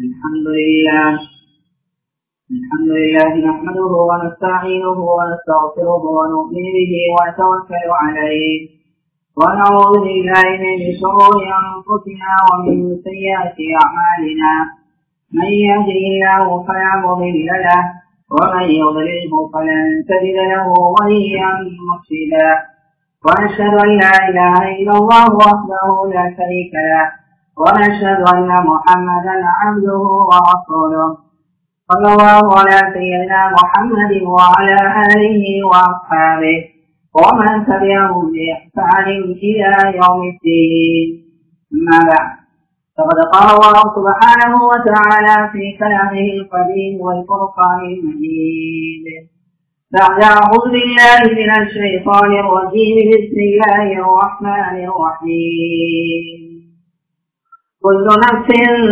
الحمد لله الحمد لله نحمده ونستعينه ونستغفره ونؤمن به ونتوكل عليه ونعوذ بالله من شرور انفسنا ومن سيئات اعمالنا من يهده الله فلا مضل له ومن يضلله فلن تجد له وليا مرشدا ونشهد ان لا اله الا الله وحده لا شريك له ونشهد ان محمدا عبده ورسوله صلى الله على سيدنا محمد وعلى اله واصحابه ومن تبعهم باحسان الى يوم الدين اما بعد فقد قال الله سبحانه وتعالى في كلامه القديم والفرقان المجيد بعد أعوذ بالله من الشيطان الرجيم بسم الله الرحمن الرحيم كل نفس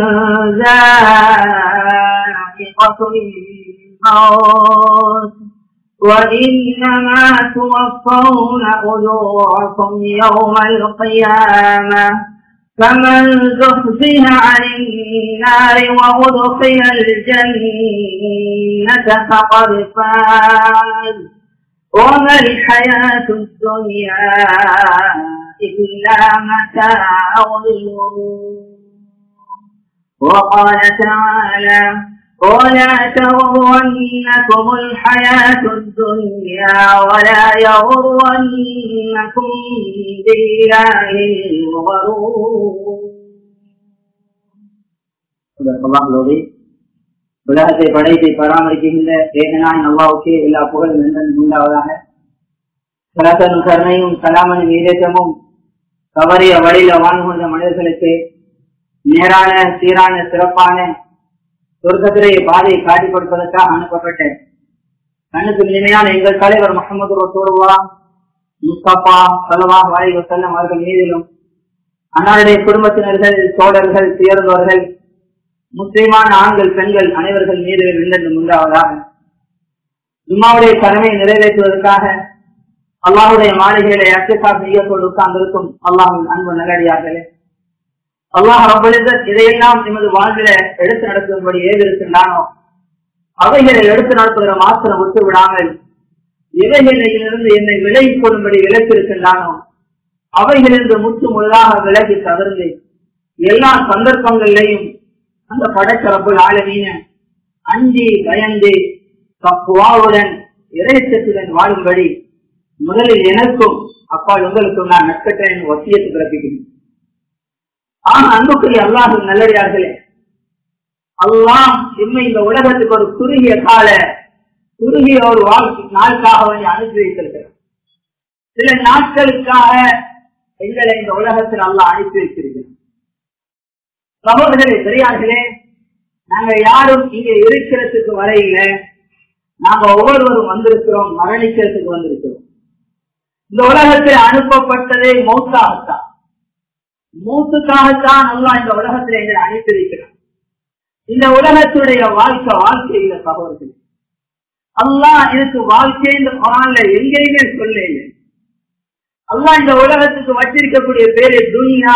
ذائقة الموت وإنما توفون أجوركم يوم القيامة فمن زحزح عن النار وأدخل الجنة فقد فاز وما الحياة الدنيا إلا متاع وقال تعالى ولا تغرنكم الحياة الدنيا ولا يغرنكم بالله الغرور உலகத்தை படைத்து பராமரிக்கின்ற ஏகனாய் அல்லாவுக்கே எல்லா புகழ் நின்றன் உண்டாவதாக சலத்தனும் கருணையும் சலாமனும் ஈரேற்றமும் தவறிய வழியில வாழ்ந்து கொண்ட மனிதர்களுக்கு நேரான சீரான சிறப்பான சொர்க்கத்திலே பாதையை காட்டி கொடுப்பதற்காக அனுப்பப்பட்டேன் கண்ணுக்கு இனிமையான எங்கள் தலைவர் முகமது ரசூலுவா முஸ்தபா சலவா வாய் வசல்லம் அவர்கள் மீதிலும் அன்னாருடைய குடும்பத்தினர்கள் தோழர்கள் சேர்ந்தவர்கள் முஸ்லிமான ஆண்கள் பெண்கள் அனைவர்கள் மீது விண்ணந்து உண்டாவதாக ஜும்மாவுடைய கடமையை நிறைவேற்றுவதற்காக அல்லாஹுடைய மாளிகைகளை அச்சக்கா செய்யக்கொண்டு உட்கார்ந்திருக்கும் அல்லாஹின் அன்பு நல்லடியார்களே அல்லாஹ் ரபுலிசத் இதையெல்லாம் எமது வாழ்வில எடுத்து நடக்கும்படி ஏதிருக்கின்றானோ அவைகளை எடுத்து நடத்துகிற மாத்திரம் விட்டு விடாமல் இவைகளிலிருந்து என்னை விலகிக் கொள்ளும்படி விலக்கிருக்கின்றானோ அவைகளிலிருந்து முற்று முழுதாக விலகி தவிர்ந்து எல்லா சந்தர்ப்பங்களிலையும் அந்த படைச்சரப்புள் ஆளுமீன அஞ்சி பயந்து தப்புவாவுடன் இறைச்சத்துடன் வாழும்படி முதலில் எனக்கும் அப்பால் உங்களுக்கும் நான் நட்கட்டேன் வசியத்து பிறப்பிக்கிறேன் ஆனா அன்புக்குரிய அல்லாஹு நல்லடியார்களே அல்லாம் இன்மை இந்த உலகத்துக்கு ஒரு குறுகிய கால குறுகிய ஒரு வாழ்க்கை நாளுக்காக வேண்டி அனுப்பி வைத்திருக்கிறார் சில நாட்களுக்காக எங்களை இந்த உலகத்தில் அல்லாஹ் அனுப்பி வைத்திருக்கிறார் சகோதரர்களே பெரியார்களே நாங்க யாரும் இங்க இருக்கிறதுக்கு வரையில நாங்க ஒவ்வொருவரும் வந்திருக்கிறோம் மரணிக்கிறதுக்கு வந்திருக்கிறோம் இந்த உலகத்தில் அனுப்பப்பட்டதே மௌத்தாகத்தான் மூத்துக்காகத்தான் அல்லா இந்த உலகத்தில் எங்களை அனுப்பி வைக்கிறார் இந்த உலகத்துடைய வாழ்க்கை வாழ்க்கை இல்ல சகோதரர்கள் அல்லா இதுக்கு வாழ்க்கை இந்த குரான்ல எங்கேயுமே சொல்ல அல்லா இந்த உலகத்துக்கு வச்சிருக்கக்கூடிய பேரு துனியா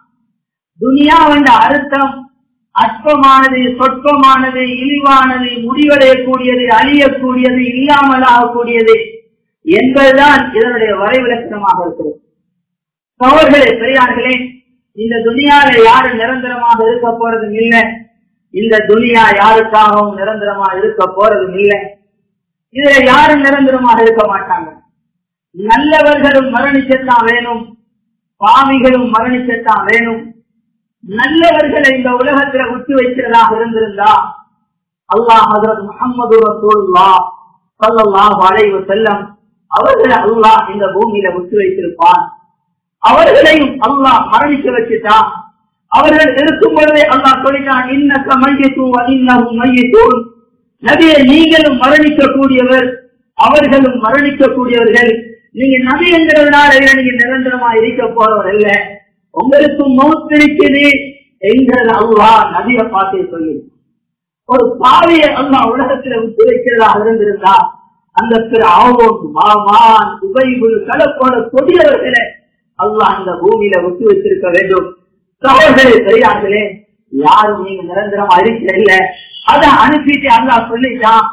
துனியா என்ற அர்த்தம் அற்பமானது சொற்பமானது இழிவானது முடிவடையக்கூடியது அழியக்கூடியது இல்லாமல் ஆகக்கூடியது என்பதுதான் இதனுடைய வரைவிலக்கணமாக இருக்கிறது சோழர்களே பெரியார்களே இந்த துனியால யாரு நிரந்தரமாக இருக்க போறதும் இல்லை இந்த துனியா யாருக்காகவும் நிரந்தரமா இருக்க போறதும் இல்லை இதுல யாரும் நிரந்தரமாக இருக்க மாட்டாங்க நல்லவர்களும் மரணிச்சத்தான் வேணும் பாவிகளும் மரணிச்சத்தான் வேணும் நல்லவர்களை இந்த உலகத்துல விட்டு வைக்கிறதாக இருந்திருந்தா அல்லாஹ் ஹசரத் முகமது ரசூல்லா சல்லாஹ் வளைவு செல்லம் அவர்களை அல்லாஹ் இந்த பூமியில விட்டு வைத்திருப்பான் அவர்களையும் அல்லாஹ் மரணிக்க வச்சுட்டான் அவர்கள் இருக்கும் பொழுதே அல்லாஹ் சொல்லிட்டான் இன்னக்க மையத்துவ இன்னமும் மையத்தூள் நபியை நீங்களும் மரணிக்க கூடியவர் அவர்களும் மரணிக்க கூடியவர்கள் நீங்க நபி என்கிறதுனால நீங்க நிரந்தரமா இருக்க போறவர் அல்ல உங்களுக்கும் மௌத் இருக்குது என்கிறது அல்லாஹ் நபிய பார்த்தே சொல்லி ஒரு பாவையை அல்லாஹ் உலகத்துல விட்டு வைக்கிறதாக இருந்திருந்தா அந்த திரு ஆவோன் மாமான் உபைபுல் கலப்போட கொடியவர்களை அல்லாஹ் இந்த பூமியில விட்டு வச்சிருக்க வேண்டும் சகோதரே பெரியார்களே யாரும் நீங்க நிரந்தரமா இருக்கிற இல்ல அதை அனுப்பிட்டு அல்லா சொல்லிட்டான்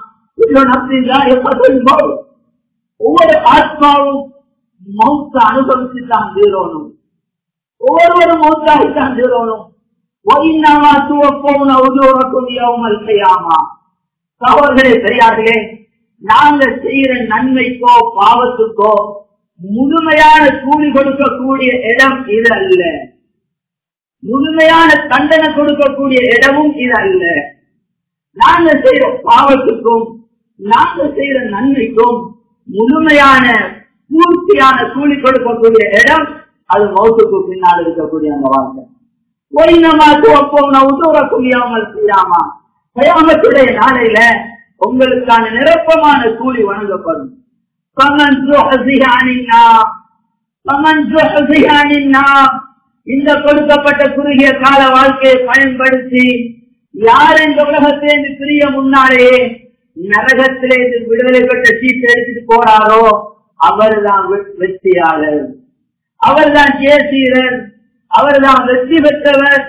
ஒவ்வொரு ஆத்மாவும் மௌத்த அனுபவிச்சு தான் தீரணும் ஒவ்வொருவரும் மௌத்தாகித்தான் தீரணும் சகோதரே பெரியார்களே நாங்க செய்யற நன்மைக்கோ பாவத்துக்கோ முழுமையான கூலி கொடுக்கக்கூடிய இடம் இது அல்ல முழுமையான தண்டனை கொடுக்கக்கூடிய இடமும் இது அல்ல நாங்க செய்யற பாவத்துக்கும் நாங்க செய்யற நன்மைக்கும் முழுமையான பூர்த்தியான கூலி கொடுக்கக்கூடிய இடம் அது மௌத்துக்கு பின்னால் இருக்கக்கூடிய அந்த வாழ்க்கை ஒயினமா துவப்போம் உதவக்கூடியாமல் செய்யாமா கயாமத்துடைய நாளையில உங்களுக்கான நிரப்பமான கூலி வழங்கப்படும் இந்த கொடுக்கப்பட்ட குறுகிய கால வாழ்க்கையை பயன்படுத்தி யார் இந்த உலகத்திலிருந்து பிரிய முன்னாலேயே நரகத்திலிருந்து விடுதலை பெற்ற சீட்டு எடுத்துட்டு போறாரோ அவர்தான் வெற்றியாளர் அவர்தான் ஜேசீரர் அவர்தான் வெற்றி பெற்றவர்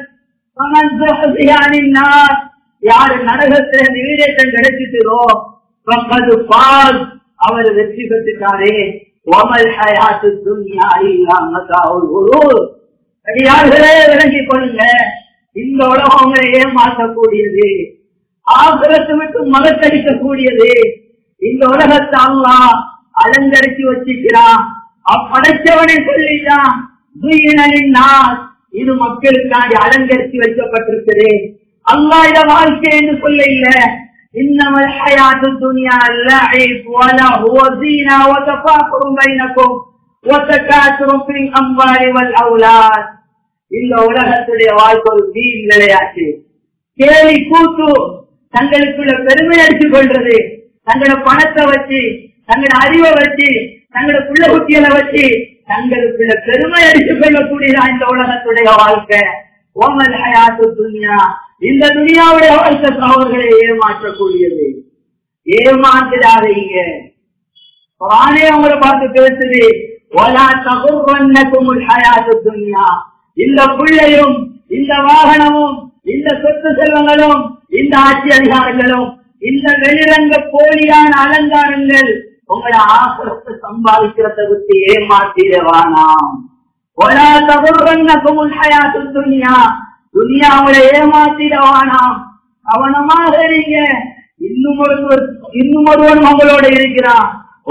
யாரு நரகத்திலிருந்து ஈடேற்றம் கிடைச்சிட்டோ பால் அவர் வெற்றி பெற்றுட்டாரே அடியார்களே விளங்கிக் கொள்ளுங்க இந்த உலகம் உங்களை ஏமாற்றக்கூடியது ஆசிரத்தை விட்டு மகத்தடிக்கக்கூடியது இந்த உலகத்தை அல்லா அலங்கரிச்சு வச்சிருக்கிறான் அப்படைச்சவனை சொல்லிட்டான் இது மக்களுக்காண்டி அலங்கரித்து வைக்கப்பட்டிருக்குது அல்லா இத வாழ்க்கை என்று சொல்ல இல்ல إنما الحياة الدنيا اللعب وله زينة وتفاخر بينكم وتكاثر في الأموال والأولاد இந்த உலகத்துடைய வாழ்க்கை ஒரு வீண் விளையாட்டு கேலி கூத்து தங்களுக்குள்ள பெருமை அடித்துக் கொள்றது தங்களோட பணத்தை வச்சு தங்களோட அறிவை வச்சு தங்களோட புள்ள குட்டிகளை வச்சு தங்களுக்குள்ள பெருமை அடித்துக் கொள்ளக்கூடியதா இந்த உலகத்துடைய வாழ்க்கை ஓமல் ஹயாத்து துன்யா இந்த துனியாவுடைய வாழ்க்கை அவர்களை ஏமாற்றக்கூடியது ஏமாத்திடாதீங்க குரானே உங்களை பார்த்து பேசுது ஒலா தகுவன்னக்குமுல் ஹயாத்து துன்யா இந்த பிள்ளையும் இந்த வாகனமும் இந்த சொத்து செல்வங்களும் இந்த ஆட்சி அதிகாரங்களும் இந்த வெளிரங்க போலியான அலங்காரங்கள் உங்களை ஆசிரத்தை சம்பாதிக்கிறத பத்தி ஏமாத்திடவானாம் ஒலா தகுவன்னக்குமுல் ஹயாத்து துன்யா துனியாவுல ஏமாத்திடவானாம் கவனமாக இருங்க இன்னும் ஒருவர் இன்னும் ஒருவன் உங்களோட இருக்கிறான்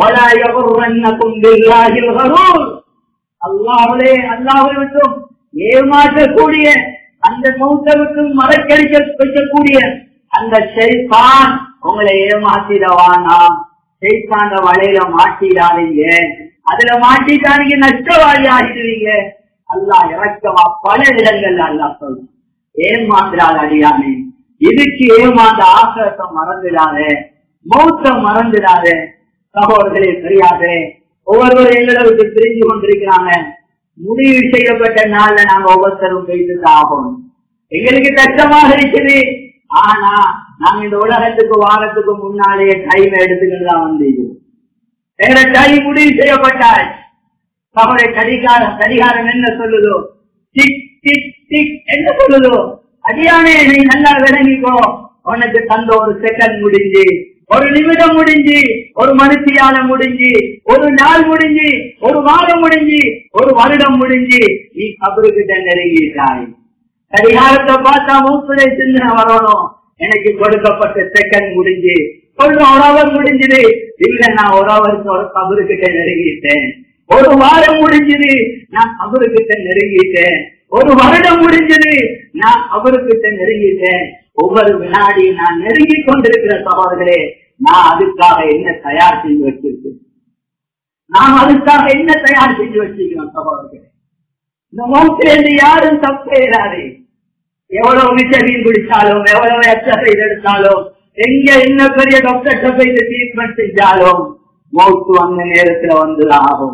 அல்லாஹே அல்லாஹை விட்டும் ஏமாற்றக்கூடிய அந்த மௌத்தவுக்கும் மறக்கடிக்க வைக்கக்கூடிய அந்த செய்தான் உங்களை ஏமாத்திடவானாம் செய்தாண்ட வலையில மாட்டிடாதீங்க அதுல மாட்டிட்டானீங்க நஷ்டவாதி ஆகிடுவீங்க அல்லா இறக்கமா பல இடங்கள்ல அல்லா சொல்லும் ஏமாந்திராத அடியானே இதுக்கு ஏமாந்த ஆசிரத்தை மறந்துடாதே மௌத்தம் மறந்துடாதே சகோதரர்களே தெரியாதே ஒவ்வொருவரும் எங்களை விட்டு பிரிஞ்சு கொண்டிருக்கிறாங்க முடிவு செய்யப்பட்ட நாள்ல நாங்க ஒவ்வொருத்தரும் பேசிட்டு ஆகணும் எங்களுக்கு கஷ்டமாக இருக்குது ஆனா நாங்க இந்த உலகத்துக்கு வாரத்துக்கு முன்னாலேயே டைம் எடுத்துக்கிட்டு தான் வந்திருக்கிறோம் எங்களை டைம் முடிவு செய்யப்பட்டாய் அவருடைய கடிகாரம் கடிகாரம் என்ன சொல்லுதோ டிக் டிக் டிக் என்ன சொல்லுதோ அடியானே நீ நல்லா விளங்கிக்கோ உனக்கு தந்த ஒரு செகண்ட் முடிஞ்சு ஒரு நிமிடம் முடிஞ்சு ஒரு மனுஷியால முடிஞ்சு ஒரு நாள் முடிஞ்சு ஒரு வாரம் முடிஞ்சு ஒரு வருடம் முடிஞ்சு நீ கபருக்கிட்ட நெருங்கிட்டாய் கடிகாரத்தை பார்த்தா மூத்துடைய சிந்தனை வரணும் எனக்கு கொடுக்கப்பட்ட செகண்ட் முடிஞ்சு ஒரு அவர் முடிஞ்சது இல்ல நான் ஒரு அவருக்கு ஒரு கபருக்கிட்ட நெருங்கிட்டேன் ஒரு வாரம் முடிஞ்சது நான் அவருக்கிட்ட நெருங்கிட்டேன் ஒரு வருடம் முடிஞ்சது நான் அவருக்கிட்ட நெருங்கிட்டேன் ஒவ்வொரு வினாடி நான் நெருங்கி கொண்டிருக்கிற சகோதரர்களே நான் அதுக்காக என்ன தயார் செஞ்சு வச்சிருக்கேன் நாம் அதுக்காக என்ன தயார் செஞ்சு வச்சிருக்கிறோம் சகோதரர்களே இந்த மோசிலிருந்து யாரும் தப்பேறாரு எவ்வளவு விட்டமின் குடிச்சாலும் எவ்வளவு எக்ஸசைஸ் எடுத்தாலும் எங்க என்ன பெரிய டாக்டர் போய் ட்ரீட்மெண்ட் செஞ்சாலும் மௌத்து அந்த நேரத்துல வந்து ஆகும்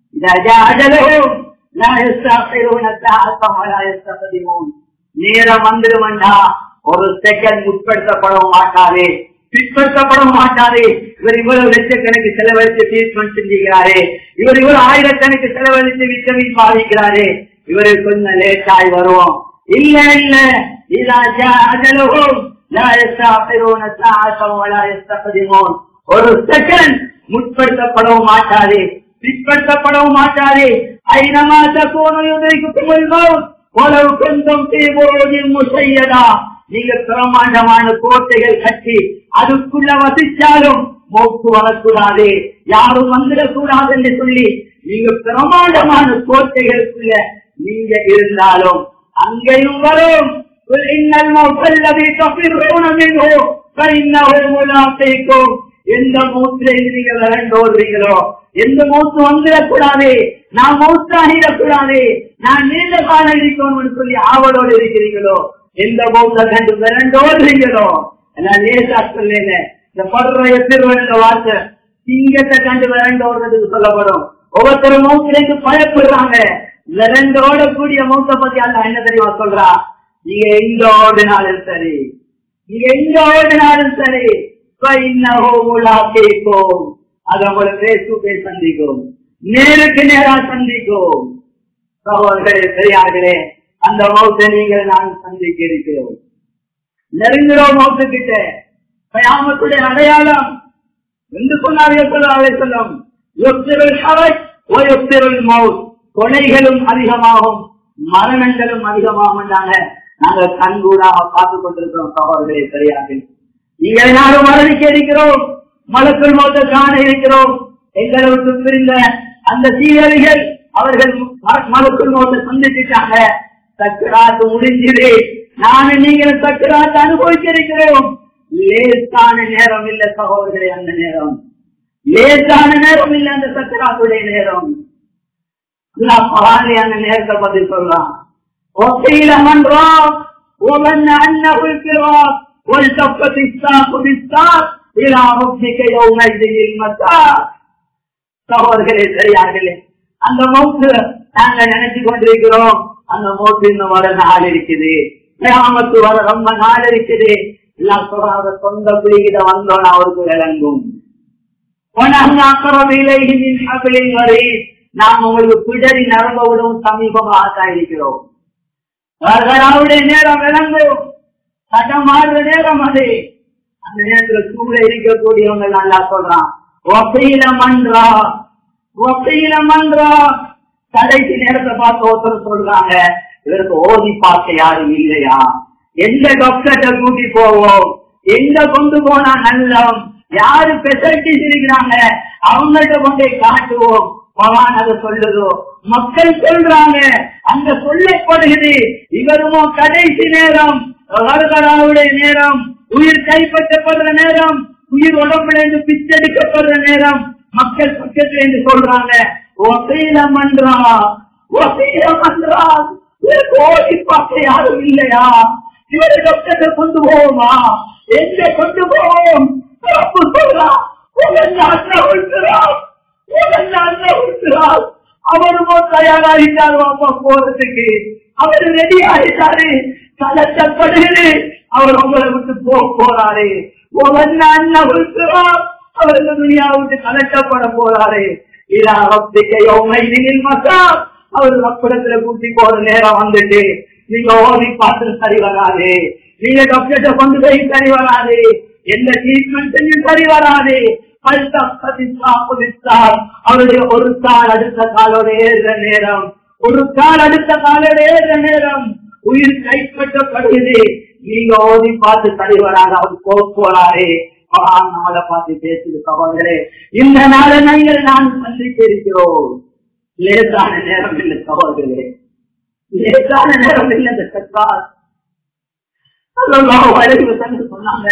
நேரம் வந்துடுவண்டா ஒரு செகண்ட் உட்படுத்தப்பட மாட்டாரே பிற்படுத்தப்பட மாட்டாரே இவர் இவ்வளவு லட்சக்கணக்கு செலவழித்து ட்ரீட்மெண்ட் செஞ்சுக்கிறாரே இவர் இவ்வளவு ஆயிரக்கணக்கு செலவழித்து விட்டமின் பாதிக்கிறாரே இவரு கொஞ்சம் லேட் ஆகி வருவோம் இல்ல இல்ல إذا جاء أجلهم لا يستأخرون ساعة ولا يستقدمون ஒரு செகண்ட் முற்படுத்தப்படவும் மாட்டாது பிற்படுத்தப்படவும் மாட்டாது ஐநமா தக்கோனும் உலவு கொஞ்சம் முசையதா நீங்க பிரமாண்டமான கோட்டைகள் கட்டி அதுக்குள்ள வசிச்சாலும் மோக்கு வரக்கூடாது யாரும் வந்துடக்கூடாது என்று சொல்லி நீங்க பிரமாண்டமான கோட்டைகளுக்குள்ள நீங்க இருந்தாலும் அங்கேயும் வரும் قل إن الموت الذي تفرون منه فإنه ملاقيكم எந்த மூத்துல நீங்க விரண்டோடுறீங்களோ எந்த மூத்து வந்துடக்கூடாது நான் மூத்தாகிடக்கூடாது நான் நீண்ட காலம் இருக்கணும்னு சொல்லி ஆவலோடு இருக்கிறீங்களோ எந்த மூத்த கண்டு விரண்டோடுறீங்களோ நான் லேசா சொல்லேன் இந்த படுற எதிர்வந்த வார்த்தை சிங்கத்தை கண்டு விரண்டோடுறதுக்கு சொல்லப்படும் ஒவ்வொருத்தர் மூத்திലേക്ക് பயப்படுறாங்க விரண்டோடக்கூடிய மூத்த பத்தி அல்ல என்ன தெரியுமா சொல்றா நீங்க எங்க ஓடினாலும் சரி நீங்க எங்க ஓடினாலும் சரி கேட்கும் அது உங்களை பேசுவே சந்திக்கும் நேருக்கு நேரா சந்திக்கும் சகோதரர்களே பெரியார்களே அந்த மௌத்தை நீங்கள் நான் சந்திக்க இருக்கிறோம் நெருங்குறோம் மௌத்து கிட்ட கயாமத்துடைய அடையாளம் என்று சொன்னார்கள் சொல்லும் மவுத் கொலைகளும் அதிகமாகும் மரணங்களும் அதிகமாகும் நாங்கள் கண்கூடாக பார்த்துக் கொண்டிருக்கிறோம் சகோதரர்களே பெரியார்கள் நீங்கள் நானும் மரணிக்க இருக்கிறோம் மலக்குள் மோத்த காண இருக்கிறோம் எங்களுக்கு பிரிந்த அந்த சீரழிகள் அவர்கள் மலக்குள் மோத்த சந்திச்சுட்டாங்க சக்கராத்து முடிஞ்சது நானும் நீங்களும் சக்கராத்து அனுபவிக்க இருக்கிறோம் லேசான நேரம் இல்ல சகோதரர்களே அந்த நேரம் லேசான நேரம் இல்ல அந்த சக்கராத்துடைய நேரம் அந்த நேரத்தை பத்தி சொல்லலாம் ஒத்தையில மன்றம் ومن أنه الفراق والتفت الساق بالساق إلى ربك يومئذ المساق சகோதரர்களே சரியார்களே அந்த மௌத்து நாங்க நினைச்சு கொண்டிருக்கிறோம் அந்த மௌத்து இன்னும் வர நாள் இருக்குது கிராமத்து வர ரொம்ப நாள் இருக்குது எல்லாம் சொல்றாங்க சொந்த பிடிக்கிட்ட வந்தோம் அவருக்கு விளங்கும் வரை நாம் உங்களுக்கு பிடரி நரம்ப விடவும் சமீபமாக தான் இருக்கிறோம் அவருடைய நேரம் விளங்கும் சட்டம் மாறுற நேரம் அது அந்த நேரத்துல சூழ இருக்கக்கூடியவங்க நல்லா சொல்றான் ஒப்பையில மன்றா ஒப்பையில மன்றா கடைசி நேரத்தை பார்த்து ஒருத்தர் சொல்றாங்க இவருக்கு ஓதி பார்க்க யாரும் இல்லையா எந்த டாக்டர்கிட்ட கூட்டி போவோம் எங்க கொண்டு போனா நல்லம் யாரு பெசல்டிஸ் இருக்கிறாங்க அவங்கள்ட்ட கொண்டே காட்டுவோம் பவான் அதை சொல்லுதோ மக்கள் சொல்றாங்க அங்க சொல்லப்படுகிறது இவருமோ கடைசி நேரம் வரகராவுடைய நேரம் உயிர் கைப்பற்றப்படுற நேரம் உயிர் உடம்புல இருந்து பிச்செடுக்கப்படுற நேரம் மக்கள் பக்கத்துல இருந்து சொல்றாங்க ஒசையில மன்றா ஒசையில மன்றா ஓடி பார்க்க யாரும் இல்லையா இவரை டாக்டரை கொண்டு போவோமா எங்க கொண்டு போவோம் தப்பு சொல்றான் அவருமோ தயாராகிட்டாரு அப்பா போறதுக்கு அவரு ரெடி ஆகிட்டாரு கலட்டப்படுகிறது அவர் உங்களை விட்டு போக போறாரு அவர் இந்த துணியா விட்டு கலட்டப்பட போறாரு இதா மக்கா அவர் ரப்பிடத்துல கூட்டி போற நேரம் வந்துட்டு நீங்க ஓடி பார்த்து சரி வராது நீங்க டாக்டர்கிட்ட கொண்டு போய் சரி வராது எந்த ட்ரீட்மெண்ட் சரி வராது அவருடைய ஒரு கால் அடுத்த காலோட ஏறுற நேரம் ஒரு கால் அடுத்த காலோட ஏறுற நேரம் உயிர் கைப்பற்றப்படுகிறது நீங்க ஓதி பார்த்து தலைவராக அவர் போக போறாரு நம்மளை பார்த்து பேசுது சகோதரே இந்த நாளை நீங்கள் நான் சந்தித்திருக்கிறோம் லேசான நேரம் இல்லை சகோதரர்களே லேசான நேரம் இல்லை இந்த சர்க்கார் சொன்னாங்க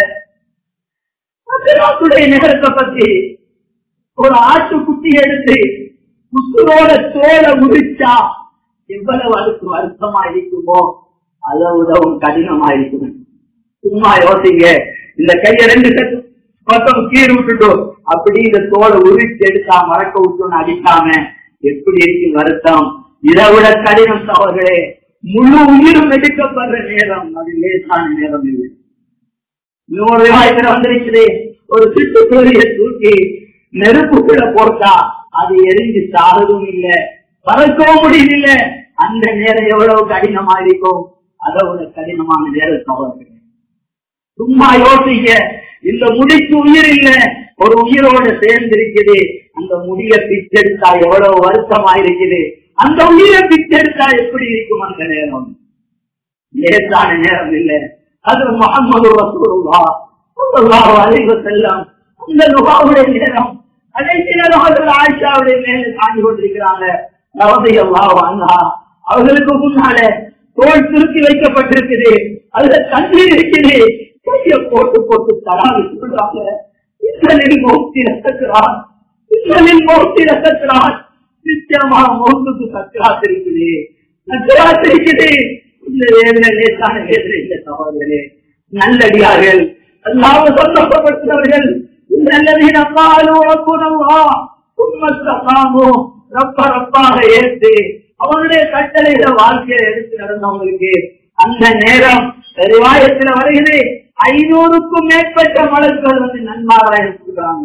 நேரத்தை பத்தி ஒரு ஆட்டு குட்டி எடுத்து குசுரோட தோலை முடிச்சா எவ்வளவு அதுக்கு வருத்தமா இருக்குமோ அதை விடவும் கடினமா இருக்கும் சும்மா யோசிங்க இந்த கைய ரெண்டு பக்கம் கீழ் விட்டுட்டோம் அப்படி இந்த தோலை உரிச்சு எடுத்தா மறக்க விட்டு அடிக்காம எப்படி இருக்கு வருத்தம் இதை விட கடினம் சவர்களே முழு உயிரும் எடுக்கப்படுற நேரம் அது லேசான நேரம் இல்லை இன்னொரு விவாதத்துல வந்திருக்குது ஒரு சிட்டுக்குருவிய தூக்கி நெருப்புக்குள்ள போட்டா அது எரிஞ்சு சாரதும் இல்ல பறக்கவும் முடியல அந்த நேரம் எவ்வளவு கடினமா இருக்கும் அதை விட கடினமான நேரம் சகோதரர்கள் சும்மா யோசிக்க இந்த முடிக்கு உயிர் இல்ல ஒரு உயிரோட சேர்ந்து இருக்குது அந்த முடிய பிச்செடுத்தா எவ்வளவு வருத்தமா இருக்குது அந்த உயிரை பிச்செடுத்தா எப்படி இருக்கும் அந்த நேரம் லேசான நேரம் இல்ல அது முகமது ரசூலுல்லா ஸல்லல்லாஹு அலைஹி வஸல்லம் அந்த நுகாவுடைய நேரம் கடைசி நேரம் ஆயிஷாவுடைய மேல தாண்டி கொண்டிருக்கிறாங்க ரலியல்லாஹு அன்ஹா அவர்களுக்கு முன்னால தோல் திருத்தி வைக்கப்பட்டிருக்குது அதுல தண்ணீர் இருக்குது கைய போட்டு போட்டு தராது சொல்றாங்க இஸ்ரலில் மோக்தி ரசக்கிறார் இஸ்ரலில் மோக்தி ரசக்கிறார் நிச்சயமாக மோகத்துக்கு சக்கராத் இருக்குது சக்கராத் இருக்குது இந்த வேதனை லேசான வேதனை இந்த சகோதரர்களே நல்லடியார்கள் அல்லாஹ் சந்தோஷப்படுத்தினவர்கள் நல்லதீன் அல்லாஹோ ரப்புனல்லா உம்மத்தகாமோ ரப்ப ரப்பாக ஏற்று அவனுடைய கட்டளையில வாழ்க்கையை எடுத்து நடந்தவங்களுக்கு அந்த நேரம் ரிவாயத்துல வருகிறது ஐநூறுக்கும் மேற்பட்ட மலர்கள் வந்து நன்மாராய சொல்றாங்க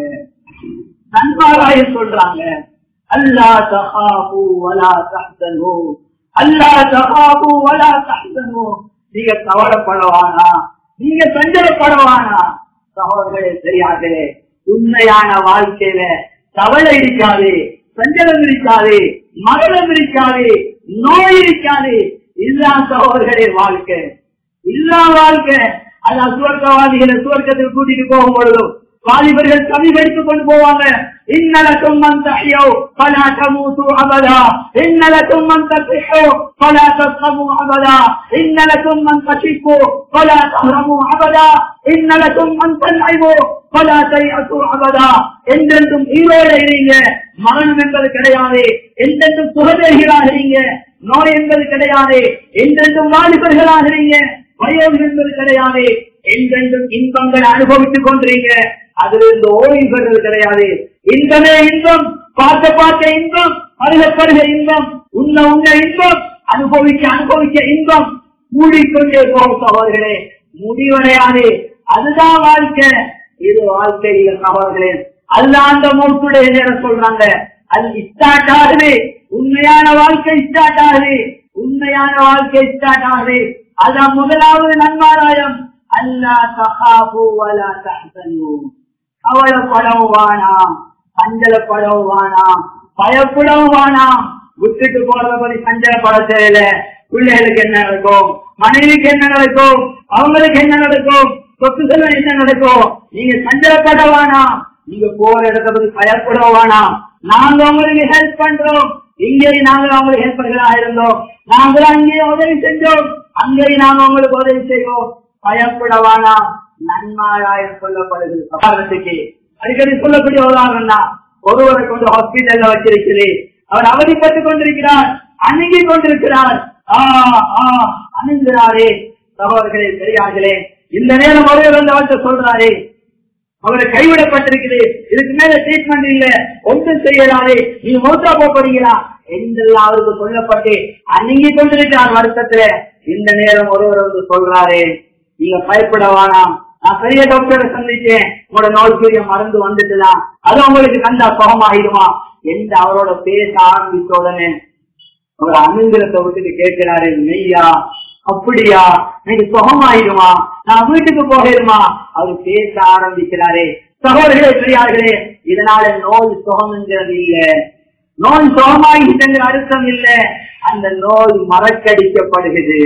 நன்மாராய சொல்றாங்க அல்லா தஹாபு வலா தஹ்தனு அல்லா தஹாபு வலா தஹ்தனு நீங்க கவலைப்படவானா நீங்க சஞ்சலப்படவானா சகோதரர்களே தெரியாது உண்மையான வாழ்க்கையில கவலை இருக்காது சஞ்சலம் இருக்காது மரணம் இருக்காது நோய் இருக்காது இதுதான் சகோதரர்களே வாழ்க்கை இல்லா வாழ்க்கை அது சுவர்க்கவாதிகளை சுவர்க்கத்தில் கூட்டிட்டு போகும் பொழுதும் வாலிபர்கள் கவி படித்துக் கொண்டு போவாங்க இன்னலக்கும் மன் தஹ்யோ பலா தமூது அபதா இன்னலக்கும் மன் தஹ்யோ பலா தஸ்கமு அபதா இன்னலக்கும் மன் தஷிக்கு பலா தஹ்ரமு அபதா இன்னலக்கும் மன் தன்ஐமு பலா தைஅசு அபதா என்றென்றும் ஈரோட இருங்க மரணம் என்பது கிடையாது என்றென்றும் சுகதேகிகளாக இருங்க நோய் என்பது கிடையாது என்றென்றும் வாலிபர்களாக இருங்க வயோகம் என்பது கிடையாது என்றென்றும் இன்பங்களை அனுபவித்துக் கொண்டிருங்க அதிலிருந்து ஓய்வு பெறுவது கிடையாது இன்பமே இன்பம் பார்க்க பார்க்க இன்பம் பருக பருக இன்பம் உண்ண உண்ண இன்பம் அனுபவிக்க அனுபவிக்க இன்பம் மூடிக்கொண்டே போகும் சகோதரர்களே முடிவடையாது அதுதான் வாழ்க்கை இது வாழ்க்கையில சகோதரர்களே அல்ல அந்த மூத்துடைய நேரம் சொல்றாங்க அது ஸ்டார்ட் ஆகுது உண்மையான வாழ்க்கை ஸ்டார்ட் ஆகுது உண்மையான வாழ்க்கை ஸ்டார்ட் ஆகுது அதான் முதலாவது நன்மாராயம் அல்லா தகாபு வலா தஹ்சனு கவலைப்படவும் வேணாம் சஞ்சலப்படவும் வேணாம் பயப்படவும் வேணாம் விட்டுட்டு போறத பத்தி சஞ்சலப்பட தேவையில்ல பிள்ளைகளுக்கு என்ன நடக்கும் மனைவிக்கு என்ன நடக்கும் அவங்களுக்கு என்ன நடக்கும் சொத்து செல்வம் என்ன நடக்கும் நீங்க சஞ்சலப்பட வேணாம் நீங்க போற இடத்த பத்தி பயப்பட வேணாம் நாங்க உங்களுக்கு ஹெல்ப் பண்றோம் இங்கேயும் நாங்கள் அவங்களுக்கு ஹெல்ப்பர்களா இருந்தோம் நாங்களும் அங்கேயே உதவி செஞ்சோம் அங்கேயும் நாங்க உங்களுக்கு உதவி செய்வோம் பயப்பட வேணாம் நன்மாராயம் சொல்லப்படுது சகாரத்துக்கு அடிக்கடி சொல்லக்கூடிய உதாரணம் தான் ஒருவரை கொண்டு ஹாஸ்பிட்டல்ல வச்சிருக்கிறேன் அவர் அவதிப்பட்டுக் கொண்டிருக்கிறார் அணுகி கொண்டிருக்கிறார் ஆ ஆ அணுகிறாரே சகோதரர்களே பெரியார்களே இந்த நேரம் ஒருவர் வந்து அவர்கிட்ட சொல்றாரே அவரை கைவிடப்பட்டிருக்குது இதுக்கு மேல ட்ரீட்மெண்ட் இல்ல ஒன்றும் செய்யலாதே நீங்க மௌத்தா போறீங்களா என்றெல்லாம் அவருக்கு சொல்லப்பட்டு அணுகி கொண்டிருக்கிறார் வருத்தத்துல இந்த நேரம் ஒருவர் வந்து சொல்றாரு நீங்க பயப்பட வேணாம் நான் பெரிய டாக்டரை சந்திச்சேன் உங்களோட நோய்க்குரிய மருந்து வந்துட்டுதான் அது உங்களுக்கு கண்டா சுகமாகிடுமா என்று அவரோட பேச ஆரம்பிச்ச உடனே அவர் அமிந்திரத்தை விட்டுட்டு கேட்கிறாரு மெய்யா அப்படியா எனக்கு சுகமாயிடுமா நான் வீட்டுக்கு போகிடுமா அவர் பேச ஆரம்பிக்கிறாரே சகோதரர்களே பெரியார்களே இதனால நோய் சுகம்ங்கிறது இல்ல நோய் சுகமாகின்ற அர்த்தம் இல்ல அந்த நோய் மறக்கடிக்கப்படுகிறது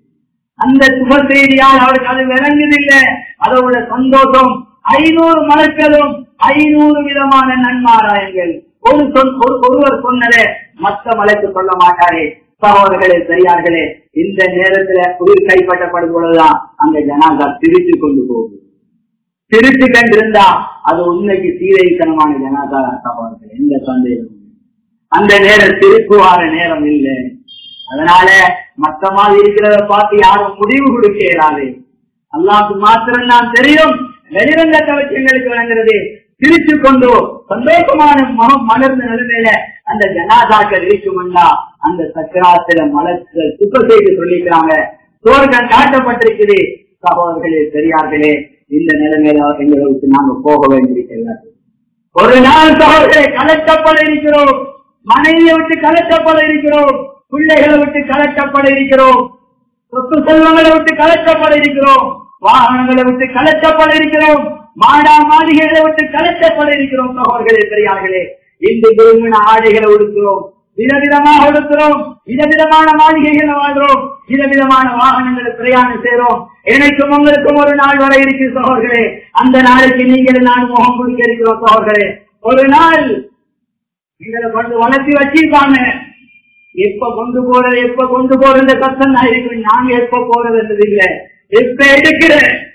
அந்த சுப செய்தியால் அவருக்கு அது விளங்குதில்ல அதோட சந்தோஷம் ஐநூறு மலக்களும் ஐநூறு விதமான நன்மாராயங்கள் ஒரு சொல் ஒரு- ஒருவர் சொன்னதே மற்ற மலைக்கு சொல்ல மாட்டாரே சகோதரர்களே பெரியார்களே இந்த நேரத்துல உயிர் கைப்பற்றப்படும் பொழுதுதான் அந்த ஜனாதா பிரித்து கொண்டு போகும் பிரித்து கண்டிருந்தா அது உண்மைக்கு சீரைத்தனமான ஜனாதா சகோதரர்கள் எந்த சந்தேகமும் இல்லை. அந்த நேரம் திருப்புவார நேரம் இல்லை அதனால மத்த மாதிரி இருக்கிறத பார்த்து யாரும் முடிவு கொடுக்க இயலாது அல்லாவுக்கு மாத்திரம் தான் தெரியும் வெளிரங்க கவச்சங்களுக்கு விளங்குறது பிரித்து கொண்டு சந்தோஷமான மனம் மலர்ந்த நிலைமையில அந்த ஜனாதாக்கள் இருக்குமெண்டா அந்த சக்கராத்துல மலர்கள் சுத்த செய்து சொல்லிக்கிறாங்க சோர்க்கம் காட்டப்பட்டிருக்குது சகோதரர்களே பெரியார்களே இந்த நிலைமையில எங்களுக்கு நாங்க போக வேண்டியிருக்கிறது ஒரு நாள் சகோதரரை கலக்கப்பட இருக்கிறோம் மனைவியை விட்டு கலக்கப்பட இருக்கிறோம் பிள்ளைகளை விட்டு கலக்கப்பட இருக்கிறோம் சொத்து செல்வங்களை விட்டு கலக்கப்பட இருக்கிறோம் வாகனங்களை விட்டு கலக்கப்பட இருக்கிறோம் மாடா மாளிகைகளை விட்டு கலக்கப்பட இருக்கிறோம் சகோதரர்களே பெரியார்களே இந்த விரும்பின ஆடைகளை உடுக்கிறோம் விதவிதமாக உடுக்கிறோம் விதவிதமான மாளிகைகளை வாழ்றோம் விதவிதமான வாகனங்களை பிரயாணம் செய்றோம் எனக்கும் உங்களுக்கும் ஒரு நாள் வர இருக்கு சகோதரர்களே அந்த நாளைக்கு நீங்கள் நான் முகம் கொடுக்க இருக்கிறோம் சகோதரர்களே ஒரு நாள் எங்களை கொண்டு வளர்த்தி வச்சிருப்பாங்க எப்ப கொண்டு போறது எப்ப கொண்டு போறது கஷ்டம் தான் இருக்கு நாங்க எப்ப போறது என்றது இல்ல எப்ப எடுக்கிற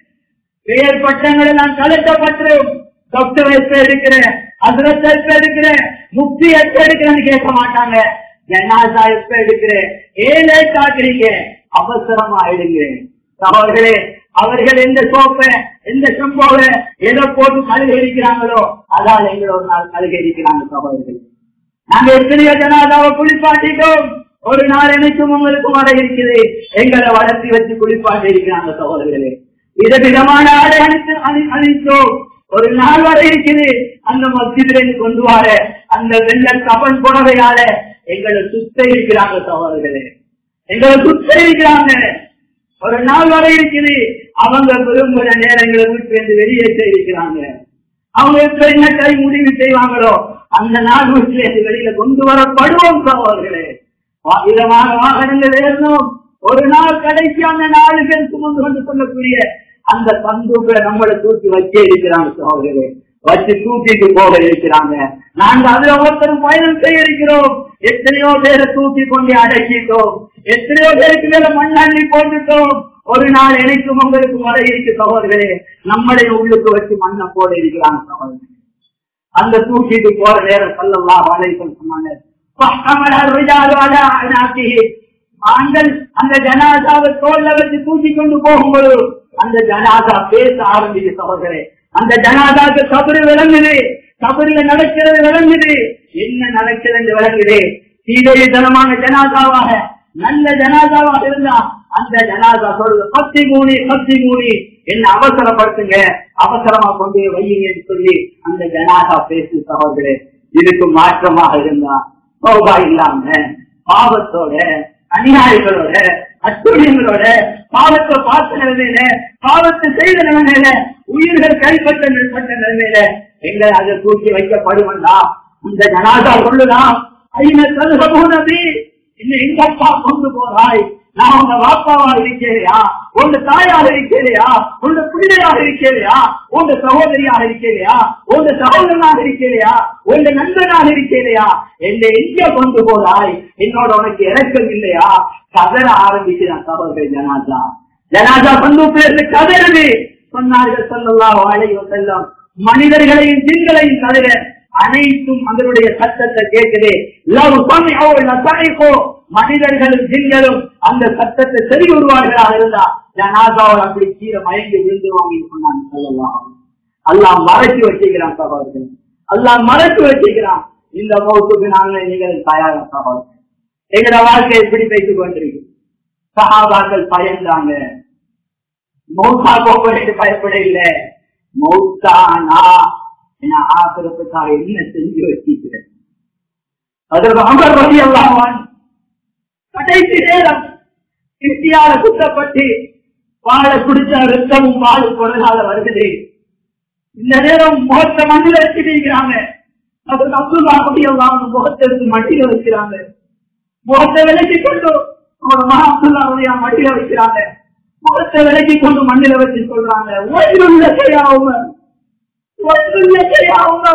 பெயர் பட்டங்களை நான் கலட்டப்பட்டுரும் டாக்டர் எப்ப எடுக்கிறேன் அதிரத்த எப்ப எடுக்கிறேன் முக்தி எப்ப எடுக்கிறேன்னு கேட்க மாட்டாங்க ஜனாசா எப்ப எடுக்கிறேன் ஏழை காக்கிறீங்க அவசரமா எடுக்கிறேன் அவர்களே அவர்கள் எந்த சோப்பை எந்த செம்போவை எதை போட்டு கழுகை இருக்கிறாங்களோ அதால் எங்களை ஒரு நாள் கழுகை இருக்கிறாங்க சகோதரர்கள் நாங்க எத்தனையோ ஜனாதாவை குளிப்பாட்டிட்டோம் ஒரு நாள் எனக்கும் உங்களுக்கும் வர இருக்குது எங்களை வளர்த்தி வச்சு குளிப்பாட்டி இருக்கிறாங்க சகோதரர்களே விதவிதமான ஆடை அணித்து அணி- அணித்தோம் ஒரு நாள் வர இருக்குது அந்த மத்தியிலிருந்து கொண்டு வர அந்த வெள்ள கபன் புடவையால எங்களை சுத்த இருக்கிறாங்க சகோதரர்களே எங்களை சுத்த இருக்கிறாங்க ஒரு நாள் வரை இருக்குது அவங்க விரும்புகிற நேரங்களை விட்டு வந்து வெளியேற்ற இருக்கிறாங்க அவங்க எப்ப என்ன கை முடிவு செய்வாங்களோ அந்த நாள் வீட்டில இருந்து வெளியில கொண்டு வரப்படுவோம் சகோதரர்களே வா- விதமான வாகனங்கள் ஏறணும் ஒரு நாள் கடைசி அந்த நாலு பேர் சுமந்து கொண்டு சொல்லக்கூடிய அந்த பந்துகளை நம்மளை தூக்கி வச்சே இருக்கிறாங்க சகோதரர்களே வச்சு தூக்கிட்டு போக இருக்கிறாங்க நாங்க அதுல ஒருத்தரும் பயணம் செய்ய இருக்கிறோம் எத்தனையோ பேரை தூக்கி கொண்டு அடக்கிட்டோம் எத்தனையோ பேருக்கு மேல மண்ணாண்டி போட்டுட்டோம் ஒரு நாள் எனக்கும் உங்களுக்கு வர இருக்கு சகோதரர்களே நம்மளை உள்ளுக்கு வச்சு மண்ணை போட இருக்கிறாங்க சகோதரர்களே அந்த தூக்கிட்டு போற நேரம் சொல்லலாம் வலைகள் சொன்னாங்க فَحَمَلَ الرِّجَالُ عَلَى أَعْنَاقِهِ. ஆண்கள் அந்த ஜனாதாவை தோல்ல வச்சு தூக்கி கொண்டு போகும்போது அந்த ஜனாதா பேச ஆரம்பிச்சு சகோதரே அந்த ஜனாதாக்கு கபரு விளங்குது கபருல நடக்கிறது விளங்குது என்ன நடக்கிறது விளங்குது சீதைத்தனமான ஜனாதாவாக நல்ல ஜனாதாவாக இருந்தா அந்த ஜனாதா சொல்றது பத்தி மூணி பத்தி மூணி என்ன அவசரப்படுத்துங்க அவசரமா கொண்டு போய் வையுங்கன்னு சொல்லி அந்த ஜனாதா பேசு சகோதரே இதுக்கு மாற்றமாக இருந்தா சோபா இல்லாம பாவத்தோட அநியாயங்களோட அத்துணியங்களோட பாவத்தை பார்த்த நிலைமையில பாவத்தை செய்த நிலைமையில உயிர்கள் கைப்பற்ற நிலைப்பட்ட நிலைமையில எங்களை அதை தூக்கி வைக்கப்படுவா இந்த ஜனாதா சொல்லுதான் ஐநா தருகபூனபி இன்னும் எங்க அப்பா கொண்டு போறாய் நான் உங்க வாப்பாவா இருக்கிறையா உங்க தாயாக இருக்கிறையா உங்க பிள்ளையாக இருக்கிறையா உங்க சகோதரியாக இருக்கிறையா உங்க சகோதரனாக இருக்கிறையா உங்க நண்பனாக இருக்கிறையா என்னை எங்க கொண்டு போறாய் என்னோட உனக்கு இறக்கம் இல்லையா கதற ஆரம்பிக்கிறான் சகோதரி ஜனாதா ஜனாதா கொண்டு பேர்ல கதறது சொன்னார்கள் சொல்லலாம் வாழையோ செல்லம் மனிதர்களையும் திங்களையும் தவிர அனைத்தும் அதனுடைய சத்தத்தை கேட்குது லவ் சமயோ சமைக்கோ மனிதர்களும் ஜிங்களும் அந்த சத்தத்தை சரி விடுவார்களாக இருந்தா ஜனாதாவில் அப்படி கீழே மயங்கி விழுந்துருவாங்க சொன்னாங்க சொல்லலாம் அல்லாஹ் மறைச்சு வச்சுக்கிறான் சகோதரர்கள் அல்லாஹ் மறைச்சு வச்சுக்கிறான் இந்த மௌத்துக்கு நாங்கள் நீங்கள் தயாரா சகோதரர்கள் எங்களோட வாழ்க்கை எப்படி பேசிக் கொண்டிருக்கு சகாபாக்கள் பயந்தாங்க மௌத்தா போக்கு பயப்பட இல்லை மௌத்தானா என்ன ஆசிரத்துக்காக என்ன செஞ்சு வச்சிருக்கிறேன் அதற்கு அமர் வழி அல்லாவான் கடைசி நேரம் கிருத்தியால குத்தப்பட்டு வாழ குடிச்ச ரத்தமும் வாழ குரலால வருகிறது இந்த நேரம் முகத்தை மண்ணில் வச்சுக்கிறாங்க அதற்கு அப்துல்லா வழி அல்லாமல் முகத்தை எடுத்து மட்டில வைக்கிறாங்க முகத்தை விலக்கி கொண்டு அவனோட மகா அப்துல்லா மட்டில வைக்கிறாங்க முகத்தை விலக்கி கொண்டு மண்ணில வச்சு சொல்றாங்க ஒன்றுள்ள செய்யாம ஒன்றுள்ள செய்யாம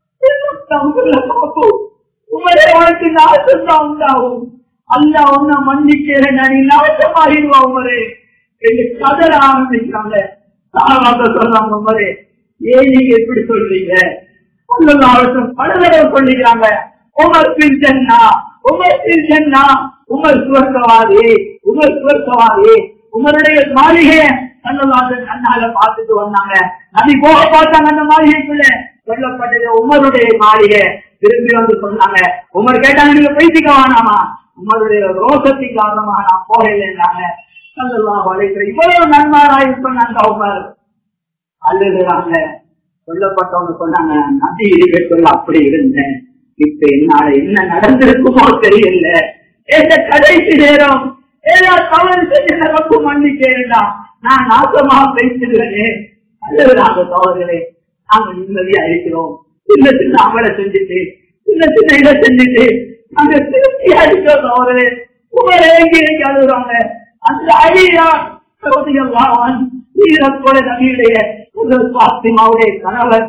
உமரே உனக்கு நாசம் தான் உண்டாகும் அல்ல உன்னை மன்னிக்கிறேன் நீ நாசமாகிடுவா உமரே என்று கதற ஆரம்பிக்கிறாங்க சாராக சொல்றாங்க உமரே ஏன் நீங்க எப்படி சொல்றீங்க சொல்லலாம் பல தடவை சொல்லிக்கிறாங்க உமர் பின் சென்னா உமர் பின் சென்னா உமர் சுவர்க்கவாதி உமர் சுவர்க்கவாதி உமருடைய மாளிகையை கண்ணதாசன் கண்ணால பார்த்துட்டு வந்தாங்க நபி போக பார்த்தாங்க அந்த மாளிகைக்குள்ள சொல்லப்பட்டது உமருடைய மாளிகை திரும்பி வந்து சொன்னாங்க உமர் கேட்டாங்க நீங்க பேசிக்க வேணாமா உமருடைய ரோசத்தின் காரணமாக நான் போகலைன்னாங்க சொல்லலாம் வளைக்கிற இவ்வளவு நன்மாராய் சொன்னாங்க உமர் அழுகிறாங்க சொல்லப்பட்டவங்க சொன்னாங்க நபி இருக்கட்டும் அப்படி இருந்தேன் இப்ப என்னால என்ன நடந்திருக்குமோ தெரியல இந்த கடைசி நேரம் ஏதோ தவறு செஞ்ச ரப்பு மன்னிக்கேன்டா நான் நாசமாக பேசிடுவேனே அழுகிறாங்க சோதர்களே நாங்க நிம்மதியா இருக்கிறோம் சின்ன சின்ன அமலை செஞ்சுட்டு சின்ன சின்ன இதை செஞ்சுட்டு நாங்க திருப்தியா இருக்கிறோம் சோதரே உங்களை எங்கே எங்க அழுகுறாங்க அந்த அழியா சோதிகள்லாம் ஈரத்தோட நபியுடைய ஒரு பாத்திமாவுடைய கணவர்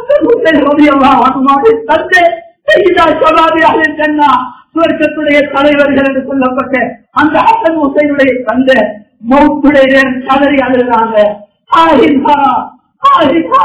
சுவர்க்கத்துடைய தலைவர்கள் என்று சொல்லப்பட்ட அந்த ஹசன் ஹுசைனுடைய தந்த மௌத்துடைய கதறி அழுகிறாங்க ஆஹிதா ஆஹிதா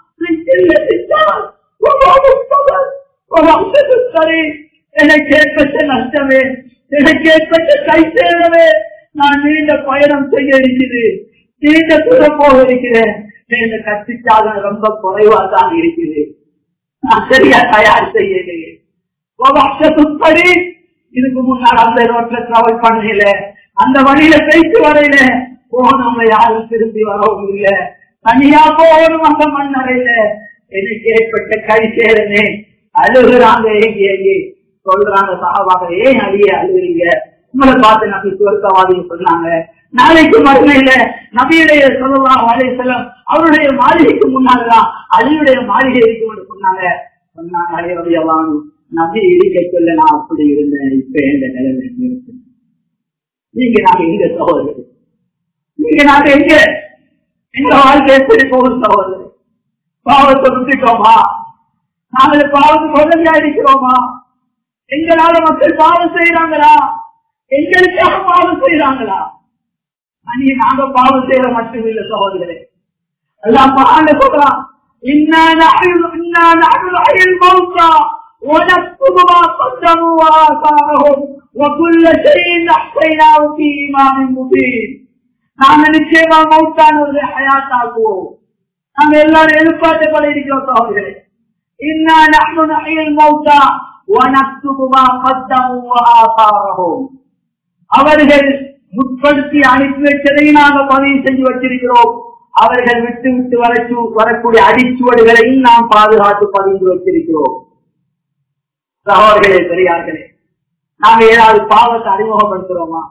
எனக்கு ஏற்பட்ட நஷ்டமே எனக்கு ஏற்பட்ட கை சேரவே நான் நீண்ட பயணம் செய்ய இருக்குது நீண்ட தூரம் போக இருக்கிறேன் இந்த கட்சிக்காக ரொம்ப குறைவா தான் இருக்குது நான் சரியா தயார் செய்யலையே சுப்படி இதுக்கு முன்னால் அந்த ரோட்ல டிராவல் பண்ணல அந்த வழியில பேச்சு வரையில போனவங்க யாரும் திரும்பி வரவும் இல்லை தனியா போகணும் அந்த மண்ணறையில எனக்கு ஏற்பட்ட கை சேரனே அழுகுறாங்க ஏங்கி ஏங்கி சொல்றாங்க சாவாக ஏன் அழிய அழுகுறீங்க உங்களை பார்த்து நபி சுவர்க்கவாதின்னு சொன்னாங்க நாளைக்கு மறுமையில நபியுடைய சொல்லலாம் வாழை செல்லம் அவருடைய மாளிகைக்கு முன்னால்தான் அழியுடைய மாளிகை இருக்கும் சொன்னாங்க சொன்னாங்க அழியவையவானு நபி இருக்க சொல்ல நான் அப்படி இருந்தேன் இப்ப இந்த நிலைமை இருக்கு நீங்க நாங்க எங்க சகோதரர் நீங்க நாங்க எங்க எங்க வாழ்க்கை எப்படி போகும் சகோதரர் பாவத்தை விட்டுட்டோமா நாங்கள் பாவத்துக்கு உதவியா இருக்கிறோமா எங்களால மக்கள் பாவம் செய்யறாங்களா எங்களுக்காக பாவம் செய்யறாங்களா அன்னைக்கு நாங்க பாவம் செய்யற மட்டும் இல்ல சகோதரரே எல்லாம் பாண்ட சொல்றான் ونكتب ما قدموا وآثارهم وكل شيء أحصيناه في إمام مبين நாம நிச்சயமா மௌத்தானவர்களை ஹயாத்தாக்குவோம் நாம எல்லாரும் எழுப்பாட்டப்பட இருக்கிறோம் சகோதரர்களே இன்னா நஹ்னு நஹ்யில் மௌத்தா வனக்துபு மா கத்தமு வஆசாரஹும் அவர்கள் முற்படுத்தி அனுப்பி வச்சதை நாங்கள் பதிவு செஞ்சு வச்சிருக்கிறோம் அவர்கள் விட்டு விட்டு வரச்சு வரக்கூடிய அடிச்சுவடுகளையும் நாம் பாதுகாத்து பதிந்து வச்சிருக்கிறோம் சகோதரர்களே பெரியார்களே நாங்க ஏதாவது பாவத்தை அறிமுகப்படுத்துறோமா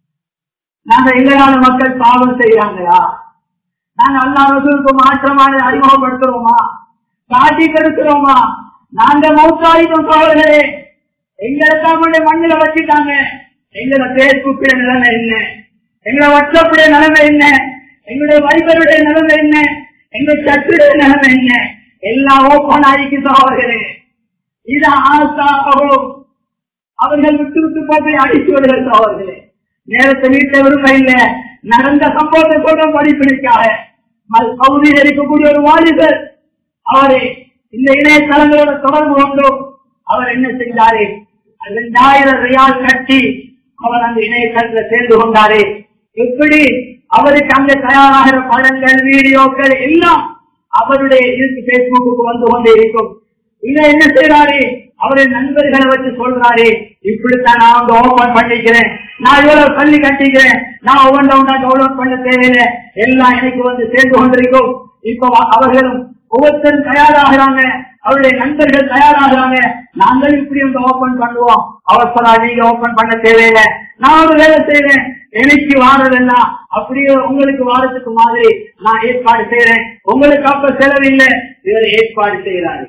நாங்க எங்களால மக்கள் பாவம் செய்யறாங்களா நாங்க அல்லாதவர்களுக்கு மாற்றமான அறிமுகப்படுத்துறோமா காட்டி கெடுக்கிறோமா நாங்க மௌத்தாயுதம் சோழர்களே எங்களுக்காக மண்ணில வச்சுட்டாங்க எங்களோட பேஸ்புக்குடைய நிலைமை என்ன எங்களோட வாட்ஸ்அப்புடைய நிலைமை என்ன எங்களுடைய வைபருடைய நிலைமை என்ன எங்க சட்டுடைய நிலைமை என்ன எல்லாம் ஓப்பன் ஆகிக்கு சகோதரர்களே இது ஆசாகவும் அவர்கள் விட்டு விட்டு போட்டு அடித்து வருகிறது அவர்களே நேரத்தை வீட்டை விரும்ப இல்ல நடந்த சம்பவத்தை சொல்ற படிப்பினைக்காக பகுதியில் இருக்கக்கூடிய ஒரு வாலிபர் அவரே இந்த இணையதளங்களோட தொடர்பு கொண்டோம் அவர் என்ன செய்தாரே ரெண்டாயிரம் ரியால் கட்டி அவர் அந்த இணையதளத்தில் சேர்ந்து கொண்டாரே எப்படி அவருக்கு அங்க தயாராகிற படங்கள் வீடியோக்கள் எல்லாம் அவருடைய இருக்கு பேஸ்புக்கு வந்து கொண்டே இருக்கும் இதை என்ன செய்யறாரு அவருடைய நண்பர்களை வச்சு சொல்றாரு இப்படித்தான் நான் வந்து ஓபன் பண்ணிக்கிறேன் நான் இவ்வளவு பள்ளி கட்டிக்கிறேன் நான் ஒவ்வொன்றா ஒன்றா டவுன்லோட் பண்ண தேவையில்லை எல்லாம் எனக்கு வந்து சேர்ந்து கொண்டிருக்கும் இப்ப அவர்களும் ஒவ்வொருத்தரும் தயாராகிறாங்க அவருடைய நண்பர்கள் தயாராகிறாங்க நாங்கள் இப்படி வந்து ஓபன் பண்ணுவோம் அவர் சொன்னா நீங்க ஓபன் பண்ண தேவையில்லை நான் ஒரு வேலை செய்யறேன் எனக்கு வாரதெல்லாம் அப்படியே உங்களுக்கு வாரத்துக்கு மாதிரி நான் ஏற்பாடு செய்யறேன் உங்களுக்கு அப்ப செலவில்லை இவர் ஏற்பாடு செய்யறாரு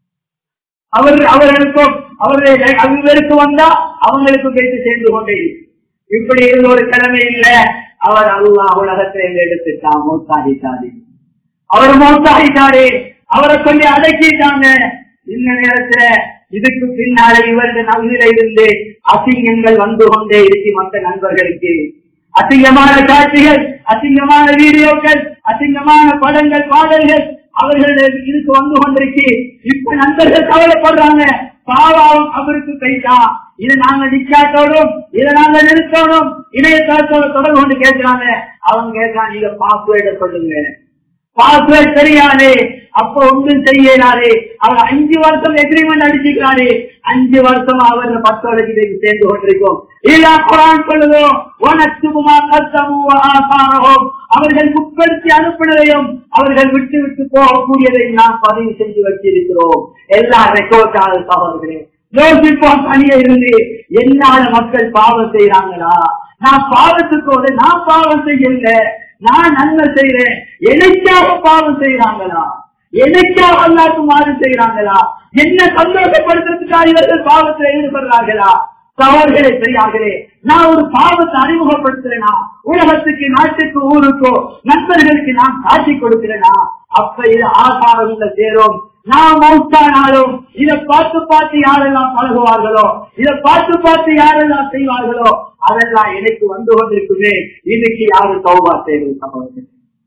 அவர் அவர்களுக்கும் அவருடைய அவங்களுக்கு வந்தா அவங்களுக்கு பேசி சேர்ந்து கொண்டே இப்படி இருந்த ஒரு கிழமை இல்ல அவர் அல்லா உலகத்தை எடுத்துட்டான் மோத்தாடிட்டாரு அவர் மோத்தாடிட்டாரு அவரை சொல்லி அடக்கிட்டாங்க இந்த நேரத்துல இதுக்கு பின்னாலே இவர்கள் நவில இருந்து அசிங்கங்கள் வந்து கொண்டே இருக்கு மற்ற நண்பர்களுக்கு அசிங்கமான காட்சிகள் அசிங்கமான வீடியோக்கள் அசிங்கமான படங்கள் பாடல்கள் அவர்கள் இதுக்கு வந்து கொண்டிருக்கு இப்ப நண்பர்கள் கவலைப்படுறாங்க பாவாவும் அவருக்கு கைதா இது நாங்க நிக்காட்டோடும் இதை நாங்க நிறுத்தணும் இணையதளத்தோட தொடர்பு கொண்டு கேட்கிறாங்க அவங்க கேட்கலாம் நீங்க பாஸ்வேர்ட சொல்லுங்க பாஸ்வேர்ட் தெரியாது அப்ப ஒன்றும் செய்யலாரு அவர் அஞ்சு வருஷம் எக்ரிமெண்ட் அடிச்சுக்கிறாரு அஞ்சு வருஷம் அவர் பத்தோடைக்கு சேர்ந்து கொண்டிருக்கும் இல்லா குரான் சொல்லுவோம் உனக்குமா கத்தமும் ஆசாரமும் அவர்கள் முற்படுத்தி அனுப்பினதையும் அவர்கள் விட்டு விட்டு போகக்கூடியதை நாம் பதிவு செஞ்சு வச்சிருக்கிறோம் எல்லா ரெக்கார்ட் சகோதரர்களே யோசிப்போம் தனியே இருந்து என்னால மக்கள் பாவம் செய்யறாங்களா நான் பாவத்துக்கோடு நான் பாவம் செய்யல நான் நன்மை செய்யறேன் எனக்காக பாவம் செய்யறாங்களா எனக்காக அல்லாக்கு மாறு செய்யறாங்களா என்ன சந்தோஷப்படுத்துறதுக்காக இவர்கள் பாவத்தில் ஈடுபடுறார்களா சவால்களே பெரியார்களே நான் ஒரு பாவத்தை அறிமுகப்படுத்துறேனா உலகத்துக்கு நாட்டுக்கு ஊருக்கோ நண்பர்களுக்கு நான் காட்சி கொடுக்கிறேனா அப்ப இது ஆசாரங்கள சேரும் நான் மௌத்தானாலும் இதை பார்த்து பார்த்து யாரெல்லாம் பழகுவார்களோ இதை பார்த்து பார்த்து யாரெல்லாம் செய்வார்களோ அதெல்லாம் எனக்கு வந்து கொண்டிருக்குமே இன்னைக்கு யாரு சௌபா செய்வது சகோதரர்கள்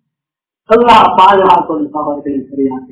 எல்லா பாதுகாக்கணும் சகோதரர்கள் சரியாக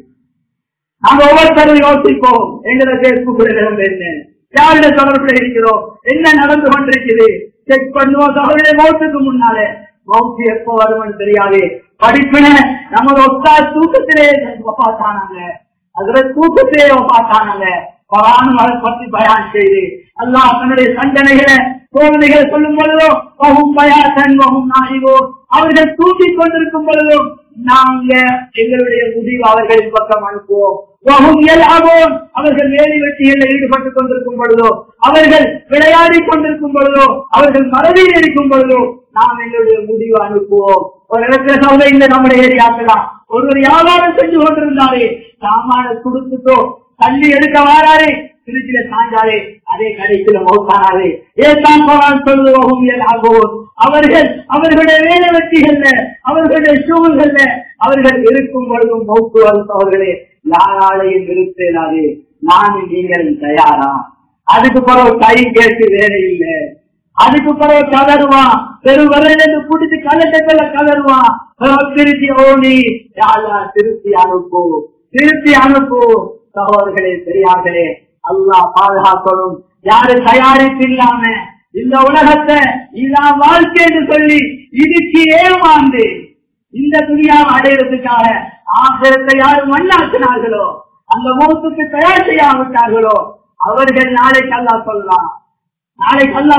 நாங்க ஒவ்வொருத்தரும் யோசிப்போம் எங்களை பேஸ்புக் என்ன யாருடைய தொடர்புல இருக்கிறோம் என்ன நடந்து கொண்டிருக்குது செக் பண்ணுவோம் சகோதரே மௌத்துக்கு முன்னாலே மௌத்து எப்போ வரும்னு தெரியாது படிப்புல நம்ம ஒத்தா தூக்கத்திலே பார்த்தானாங்க அதுல தூக்கத்திலே பார்த்தானாங்க பரானும் அதை பற்றி பயான் செய்து அல்லாஹ் தன்னுடைய தண்டனைகளை சோதனைகளை சொல்லும் பொழுதோ வகும் பயாசன் வகும் நாயிவோ அவர்கள் தூக்கி கொண்டிருக்கும் பொழுதும் நாங்க எங்களுடைய முடிவு அவர்களின் பக்கம் அனுப்புவோம் வகும் எல்லாவோம் அவர்கள் வேலை வெட்டிகளில் ஈடுபட்டுக் கொண்டிருக்கும் பொழுதோ அவர்கள் விளையாடி கொண்டிருக்கும் பொழுதோ அவர்கள் மறதியில் இருக்கும் பொழுதோ நாம் எங்களுடைய முடிவு அனுப்புவோம் ஒரு இடத்துல சௌதை இந்த நம்முடைய ஏரியாக்கலாம் ஒருவர் வியாபாரம் செஞ்சு கொண்டிருந்தாரே சாமான கொடுத்துட்டோ தள்ளி எடுக்க வாராரே திருச்சியில சாஞ்சாரே அதே கடைசியில மௌத்தானாரே ஏதான் போறான் சொல்லுவோம் ஆகும் அவர்கள் அவர்களுடைய வேலை வெற்றிகள்ல அவர்களுடைய சூழல்கள்ல அவர்கள் இருக்கும் பொழுதும் மௌத்து அவர்களே யாராலையும் நிறுத்தாது நான் நீங்கள் தயாரா அதுக்கு பிறகு கை கேட்டு வேலை இல்லை அதுக்கு பிறகு கதருவான் பெரு வரலேருந்து கூட்டிட்டு கலட்டத்துல கதருவான் திருப்பி ஓடி யாரா திருப்பி அனுப்பு திருப்பி அனுப்பு சகோதரர்களே பெரியார்களே அல்லாஹ் பாதுகாக்கணும் யாரு தயாரிப்பு இல்லாம இந்த உலகத்தை இதான் வாழ்க்கைன்னு சொல்லி இதுக்கு ஏமாந்து இந்த துணியாவை அடையிறதுக்காக ஆசிரத்தை யாரு மண்ணாக்கினார்களோ அந்த முகத்துக்கு தயார் செய்யாவிட்டார்களோ அவர்கள் நாளைக்கு அல்லா சொல்லலாம் நாளைக்கு அல்லா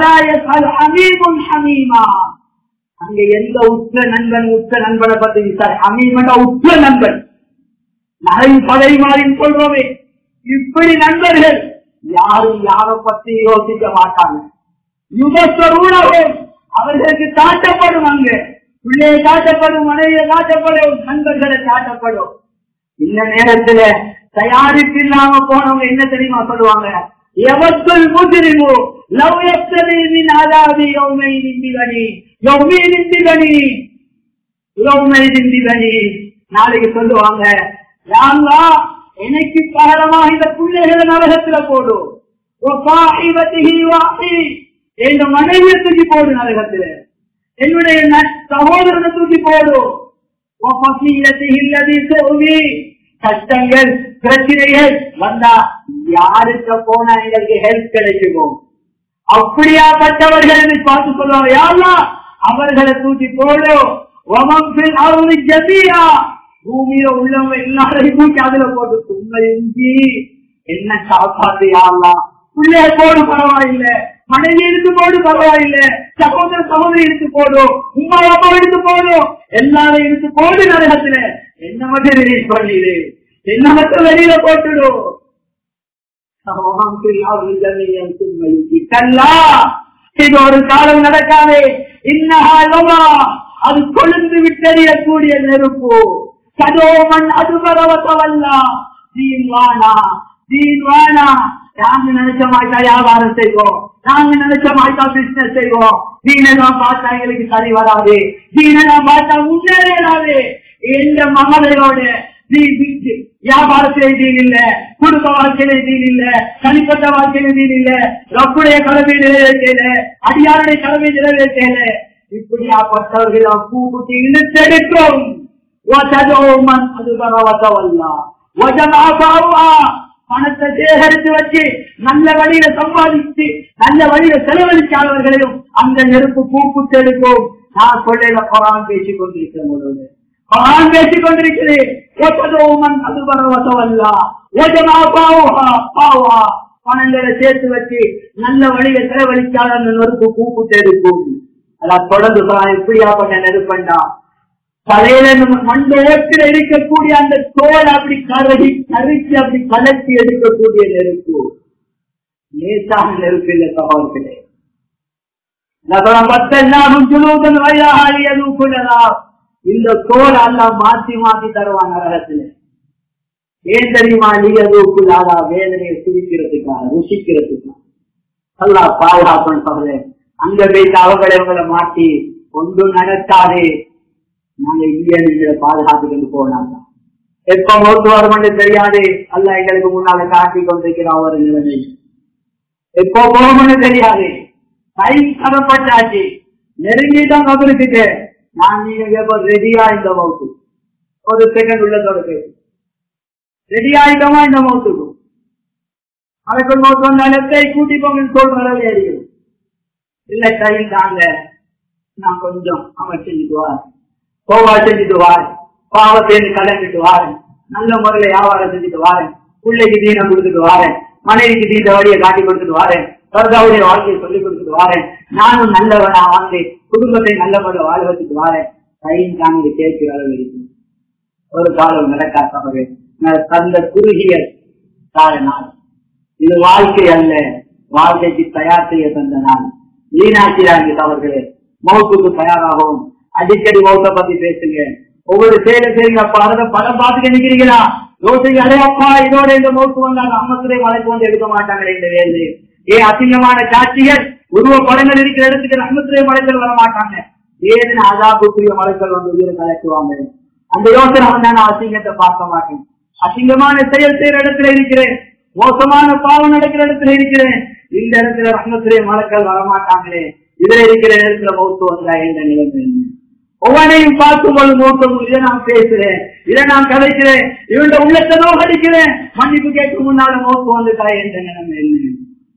சொல்ல அமீமும் ஹமீமா அங்க எந்த உற்ற நண்பன் உற்ற நண்பனை பத்தி விசாரி அமீமன் உற்ற நண்பன் நகை பதவி மாறி சொல்றோமே இப்படி நண்பர்கள் யாரும் யாரை பத்தி யோசிக்க மாட்டாங்க யுகஸ்வரூணவும் அவர்களுக்கு காட்டப்படும் அங்க பிள்ளையை காட்டப்படும் மனைவியை காட்டப்படும் நண்பர்களை காட்டப்படும் இந்த நேரத்துல தயாரிப்பு இல்லாம போனவங்க என்ன தெரியுமா சொல்லுவாங்க எவத்துள் முதிரிமோ லவ் எத்தனையின் அதாவது யௌமை நிந்திவனி யௌமே நிந்திவனி யௌமை நிந்திவனி நாளைக்கு சொல்லுவாங்க யாங்களா எனக்கு காரணமாக இந்த பிள்ளைகளை நரகத்துல போடும் என் மனைவியை தூக்கி போடு நரகத்துல என்னுடைய சகோதரனை தூக்கி போடு கஷ்டங்கள் பிரச்சனைகள் வந்தா யாருக்கு போனா எங்களுக்கு ஹெல்ப் கிடைக்குமோ அப்படியாப்பட்டவர்கள் பார்த்து சொல்லுவாங்க யாரா அவர்களை தூக்கி போடு அவருக்கு ஜபியா பூமியில உள்ளவங்க எல்லாரையும் தூக்கி அதுல போட்டு உண்மை இஞ்சி என்ன காப்பாத்து யாரலாம் பிள்ளைய போடு பரவாயில்லை மனைவி எடுத்து போடு பரவாயில்லை சகோதர சகோதரி எடுத்து போடும் உமா அப்பா எடுத்து போடும் எல்லாரும் எடுத்து போடு நரகத்துல என்ன மட்டும் ரிலீஸ் பண்ணிடு என்ன மட்டும் வெளியில போட்டுடும் இது ஒரு காலம் நடக்காது இன்னஹா அது கொழுந்து விட்டறியக்கூடிய நெருப்பு கதோமன் அது பரவத்தவல்லா தீன் வானா தீன் வானா நாங்க நினைச்ச மாட்டா வியாபாரம் செய்வோம் நாங்க நினைச்ச மாட்டா பிசினஸ் செய்வோம் தீனெல்லாம் பார்த்தா எங்களுக்கு சரி வராது தீனெல்லாம் பார்த்தா முன்னேறாது எந்த மகளிரோட வியாபாரத்திலே தீன் இல்ல குடும்ப வாழ்க்கையிலே தீன் இல்ல தனிப்பட்ட வாழ்க்கையில தீன் இல்ல ரப்புடைய கடமை நிறைவேற்றையில அடியாருடைய கடமை நிறைவேற்றையில இப்படியாப்பட்டவர்கள் பூ குட்டி இழுத்தெடுக்கும் அது பரவத்தவல்லா பணத்தை சேகரித்து வச்சு நல்ல வழியில சம்பாதிச்சு நல்ல வழியில செலவழிக்காதவர்களையும் அந்த நெருப்பு பூக்குட்டு எடுக்கும் நான் கொள்ளையில குரான் பேசிக் கொண்டிருக்கிறேன் உங்களோடு குரான் பேசிக் கொண்டிருக்கிறேன் அது பரவத்தவல்லா பாவா பணங்களை சேர்த்து வச்சு நல்ல வழியில செலவழிக்காத அந்த நெருப்பு பூக்குட்டு எடுக்கும் அதான் தொடர்ந்து எப்படியாப்பட்ட நெருப்பண்டா தலையில மண்ட ஓட்டில் இருக்கக்கூடிய அந்த தோல் அப்படி கருகி கருக்கி அப்படி கலக்கி எடுக்கக்கூடிய நெருப்பு லேசான நெருப்பு இல்ல சகோதரர்களே இந்த தோல் எல்லாம் மாற்றி மாற்றி தருவான் நரகத்துல ஏன் தெரியுமா நீயதூக்குள்ளாதா வேதனையை சுவிக்கிறதுக்காக ருசிக்கிறதுக்காக அல்லா பாதுகாப்பன் சொல்றே அங்க போயிட்டு அவங்களை அவங்களை மாட்டி ஒன்றும் நடக்காதே நாங்க இங்கே நீங்களை பாதுகாத்துக்கிட்டு போனாங்க எப்ப மௌத்து வரும்னு தெரியாது அல்ல எங்களுக்கு முன்னால காட்டி கொண்டிருக்கிறோம் ஒரு நிலைமை எப்போ போகும்னு தெரியாது கை கடப்பட்டாச்சு நெருங்கிதான் கபருக்கு நான் நீங்க ரெடியா இந்த மௌத்து ஒரு செகண்ட் உள்ளதோட பேசு ரெடி ஆயிட்டோமா இந்த மௌத்துக்கு அதுக்கு மௌத்து வந்தாலும் கை கூட்டி போங்கன்னு சொல்ற அளவு ஏறிடும் இல்ல கை தாங்க நான் கொஞ்சம் அவன் செஞ்சுட்டு வார் கோவா செஞ்சுட்டு வார் பாவத்தை கலந்துட்டு வாரேன் நல்ல முறையில வியாபாரம் செஞ்சுட்டு வாரேன் பிள்ளைக்கு தீனம் கொடுத்துட்டு வாரேன் மனைவிக்கு தீன வழியை காட்டி கொடுத்துட்டு வாரேன் சர்தாவுடைய வாழ்க்கையை சொல்லிக் கொடுத்துட்டு வாரேன் நானும் நல்லவனா வாழ்ந்து குடும்பத்தை நல்ல முறையில் வாழ வச்சுட்டு வாரேன் கையும் தாங்க கேட்கிற அளவு இருக்கும் ஒரு காலம் நடக்காதவர்கள் தந்த குறுகிய கால நாள் இது வாழ்க்கை அல்ல வாழ்க்கைக்கு தயார் செய்ய தந்த நாள் வீணாக்கிறாங்க அவர்களே மௌத்துக்கு தயாராகவும் அடிக்கடி மௌத்த பத்தி பேசுங்க ஒவ்வொரு செயலை செய்யுங்க அப்ப அதை படம் பார்த்துட்டு நிக்கிறீங்களா யோசிங்க அடையப்பா இதோட இந்த மௌத்து வந்தாங்க அம்மத்துறை மலைக்கு வந்து எடுக்க மாட்டாங்களே இந்த வேலை ஏன் அசிங்கமான காட்சிகள் உருவ படங்கள் இருக்கிற இடத்துக்கு அம்மத்துறை மலைகள் வர மாட்டாங்க ஏதுன்னு அதாபுக்குரிய மலைகள் வந்து உயிரை கலக்குவாங்க அந்த யோசனை வந்தா நான் அசிங்கத்தை பார்க்க மாட்டேன் அசிங்கமான செயல் செய்யற இடத்துல இருக்கிறேன் மோசமான பாவம் நடக்கிற இடத்துல இருக்கிறேன் இந்த இடத்துல ரத்னத்திலே மலக்கள் வரமாட்டாங்களே இதுல இருக்கிற நேரத்துல மௌத்து வந்தா என்ற நிலைமை ஒவ்வொன்றையும் பார்க்கும்போது மௌத்தம் இதை நான் பேசுறேன் இதை நான் கதைக்கிறேன் இவண்ட உள்ளத்தை நோக்கடிக்கிறேன் மன்னிப்பு கேட்க முன்னால மௌத்து வந்துட்டா என்ற நிலைமை என்ன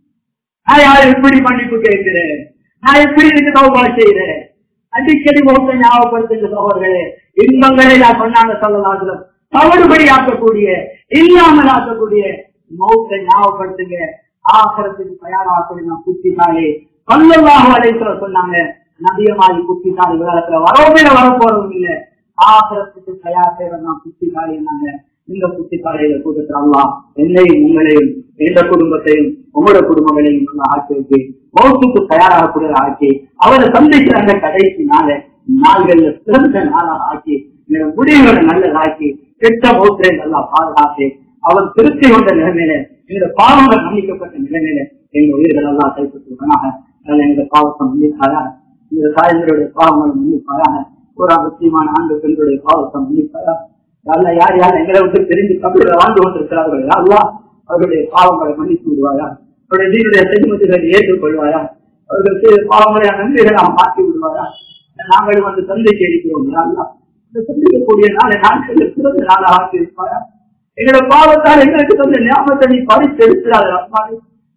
நான் யார் எப்படி மன்னிப்பு கேட்கிறேன் நான் எப்படி இதுக்கு தௌபா செய்யறேன் அடிக்கடி மௌத்த ஞாபகப்படுத்துங்க சகோதரர்களே இன்பங்களை நான் சொன்னாங்க சொல்லலாம் தவறுபடி ஆக்கக்கூடிய இல்லாமல் ஆக்கக்கூடிய மௌத்தை ஞாபகப்படுத்துங்க ஆசரத்துக்கு தயாராக நான் புத்திசாலி சொல்லலாக வரைத்துல சொன்னாங்க நதியமாதி புத்திசாலி உலகத்துல வரவுமே வரப்போறதும் இல்ல ஆசரத்துக்கு தயார் செய்யற நான் புத்திசாலி என்னங்க இந்த புத்திசாலியில கூட்டத்தில் அல்லா என்னையும் உங்களையும் எந்த குடும்பத்தையும் உங்களோட குடும்பங்களையும் நம்ம ஆக்கி வச்சு மௌத்துக்கு தயாராகக்கூடிய ஆக்கி அவரை சந்திக்கிறாங்க கடைசி நாள நாள்கள்ல சிறந்த நாளாக ஆக்கி முடிவுகளை நல்லதாக்கி கெட்ட மௌத்திரை நல்லா பாதுகாத்து அவர் திருப்தி கொண்ட நிலைமையில எங்க பாவங்கள் மன்னிக்கப்பட்ட நிலைமையில எங்க உயிர்கள் எல்லாம் கைப்பற்றுவதனாக எங்க பாவத்தை மன்னிப்பாயாக இந்த தாய்மருடைய பாவங்களை மன்னிப்பாயாக ஒரு அவசியமான ஆண்டு பெண்களுடைய பாவத்தை மன்னிப்பாயாக அல்ல யார் யார் எங்களை விட்டு தெரிஞ்சு தமிழை வாழ்ந்து கொண்டிருக்கிறார்கள் அல்லா அவர்களுடைய பாவங்களை மன்னித்து விடுவாயா அவருடைய வீடுடைய செய்திமதிகளை ஏற்றுக்கொள்வாயா அவர்களுக்கு பாவங்களை நன்றிகளை நாம் மாற்றி விடுவாயா நாங்கள் வந்து சந்தைக்கு அடிக்கிறோம் அல்லா இந்த சந்திக்கக்கூடிய நாளை நாட்கள் சிறந்த நாளாக ஆக்கி இருப்பாயா எங்களோட பாவத்தால் எங்களுக்கு தந்த ஞாபகத்தை நீ பறித்து எடுக்கிறார்கள் அம்மாவே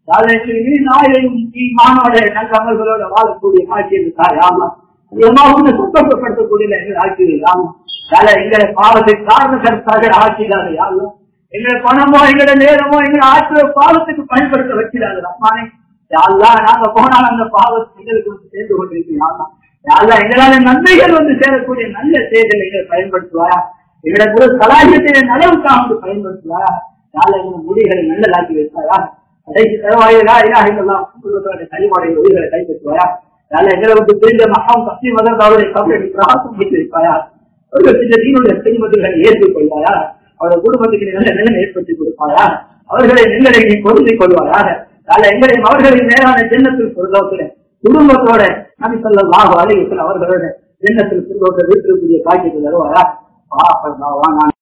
நாயையும் மானோட நல்லவர்களோட வாழக்கூடிய காட்சி இருக்காயாமா சந்தோஷப்படுத்தக்கூடிய எங்களை ஆக்கிடுறாங்க எங்களை பாவத்தை காரண கருத்தாக ஆக்கிறாரு யாரும் எங்களை பணமோ எங்களோட நேரமோ எங்களை ஆற்ற பாவத்துக்கு பயன்படுத்த வைக்கிறார்கள் அம்மானே யாரெல்லாம் நாங்க போனால் அந்த பாவத்தை எங்களுக்கு வந்து சேர்ந்து கொண்டிருக்கிறோம் யாரெல்லாம் எங்களால நன்மைகள் வந்து சேரக்கூடிய நல்ல செயல்களை எங்களை பயன்படுத்துவாரா எங்களோட ஒரு கலாச்சாரத்தை நலவுக்காக வந்து பயன்படுத்துவாரா யாரெல்லாம் எங்க முடிகளை நல்லதாக்கி வைப்பாரா கடைசி தருவாயிலா இல்லா இதெல்லாம் கனிமாடைய உயிர்களை கைப்பற்றுவாரா யாரெல்லாம் எங்களை வந்து தெரிந்த மகம் சக்தி மதம் அவருடைய கவலை பிராசம் வைத்து வைப்பாயா அவர்கள் சில தீனுடைய செய்மதிகளை ஏற்றுக்கொள்வாயா அவருடைய குடும்பத்துக்கு நல்ல நிலைமை ஏற்படுத்தி கொடுப்பாயா அவர்களை எங்களை நீ பொருந்திக் கொள்வாயாக அல்ல எங்களையும் அவர்களின் மேலான ஜென்னத்தில் பொருளாக்கிற குடும்பத்தோட நபி சொல்லலாம் அலையுங்கள் அவர்களோட ஜென்னத்தில் பொருளாக்க வீட்டிற்குரிய காட்சிகள் வருவாரா